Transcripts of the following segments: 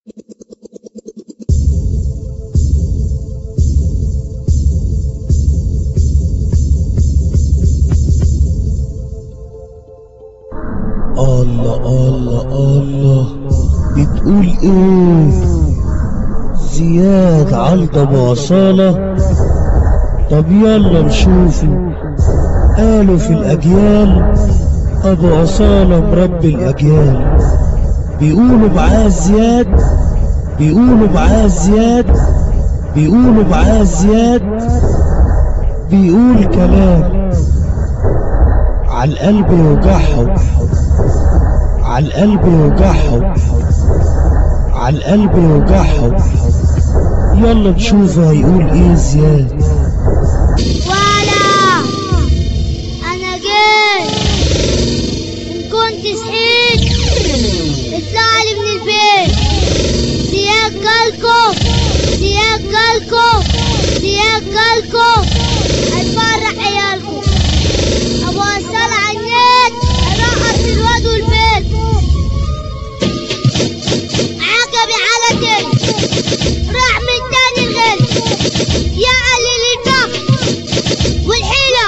الله الله الله بتقول ايه زياد عند بصالة طب يلا نشوفه قالوا في الأجيال أبو أصالة مربي الأجيال بيقولوا معاه زياد بيقولوا معاه زياد بيقولوا معاه زياد بيقول كلام على القلب يوجعهم على القلب يوجعهم على القلب يوجعهم يلا نشوف هيقول ايه زياد ولا انا جيت ان كنت صحيت اطلع لي من البيت سياق جالكم سياق جالكم سياق جالكم هيفرح عيالكم ابو وصل على النت ارقص الواد والبيت عجبي على تاني راح من تاني الغل يا قليل الفخر والحيلة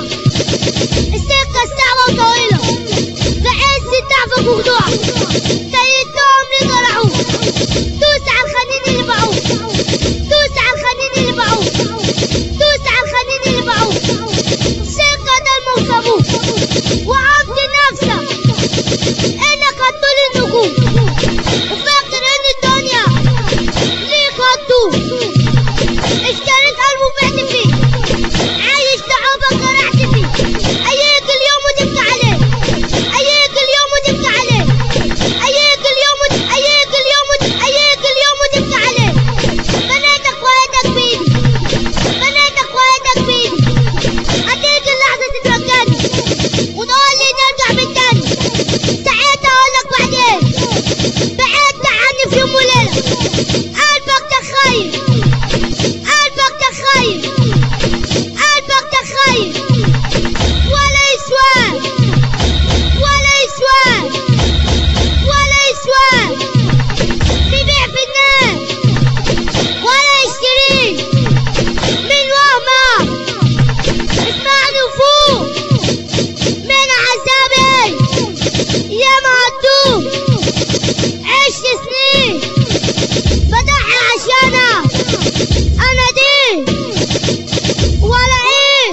السكة صعبة وطويلة بعز ضعفك وخضوعك سيدتهم اللي طلعوه دوس على الخنين اللي باعوه دوس على الخنين اللي باعوه دوس على الخنين اللي باعوه سكة دم وصابوه وعبد نفسك انك هتطول النجوم وفاكر ان الدنيا ليك هتدوم اشتريت قلبه وبعت فيه عايش تعبك جرحت فيه اياك اليوم وتبكي عليه اياك اليوم وتبكي عليه اياك اليوم وت... اياك اليوم وت... اياك اليوم وتبكي عليه بناتك وايدك بيدي بناتك وايدك بيدي هتيجي اللحظة تترجاني وتقول لي نرجع من تاني ساعتها اقول لك بعدين بعدت عني في يوم وليلة قلبك تخيل قلبك تخيل قلبك تخيل ولا يسوى ولا يسوى ولا يسوى بيبيع في الناس ولا يشتري من وهمه اسمعني وفوق من عذابي يا معدوم عشت سنين بضحي عشانك انا دي ولا ايه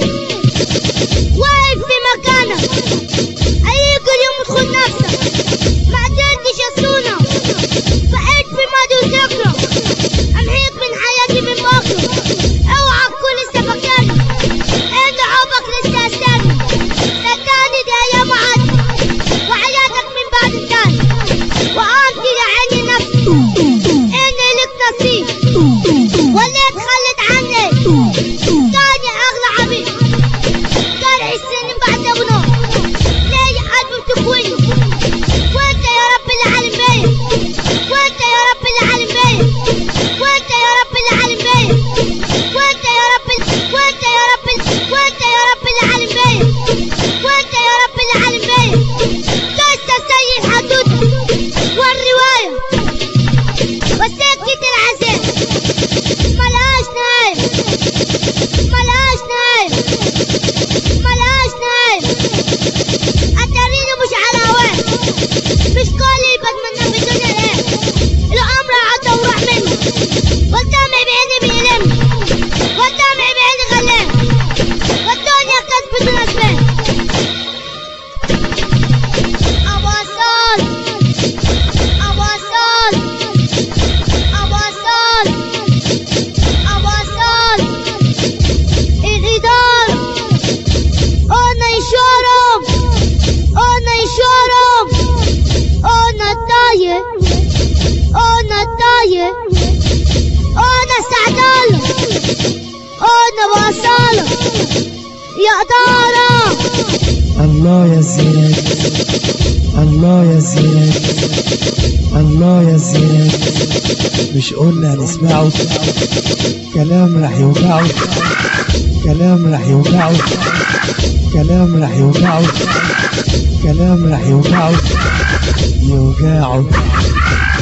واقف في مكانك ايك اليوم تخون نفسك ما قدرتش اسونا بقيت في ماضي وذكرى امحيك من حياتي من بكره اوعى تكون لسه مكاني انت حبك لسه استنى صدقني دي ايام عدت وحياتك من بعد انتهت وقلت يا عيني نفسي ان لك نصيب ولا تخلت عني تاني اغلى عبيد جرح السنين بعد ابو نار ليه قلبي بتكويني وانت يا رب العالم بيا وانت يا رب العالم بيا وانت يا رب العالم بيا وانت يا رب ال- وانت يا رب ال- وانت يا رب العالم بيا وانت يا رب العالم بيا قصة زي الحدود والرواية وسكت العذاب ملهاش نهاية ملهاش نهاية ملهاش نهاية اتريني مش على هواك مش كل اللي بتمنى في الدنيا الايه الامر عدى وراح مني والدمع بعيني بيلم والدمع بعيني غلام والدنيا كانت بدون اسباب ابو اصال ابو اصال ابو اصال ابو اصال الاداره انا يشرب انا يشرب انا الطاير انا الطاير انا سعدالة انا وصالة يا دارة الله يا زياد الله يا زياد الله يا زياد مش قلنا هنسمعه كلام راح يوجعه كلام راح يوجعه كلام راح يوجعه كلام راح يوجعه يوجعه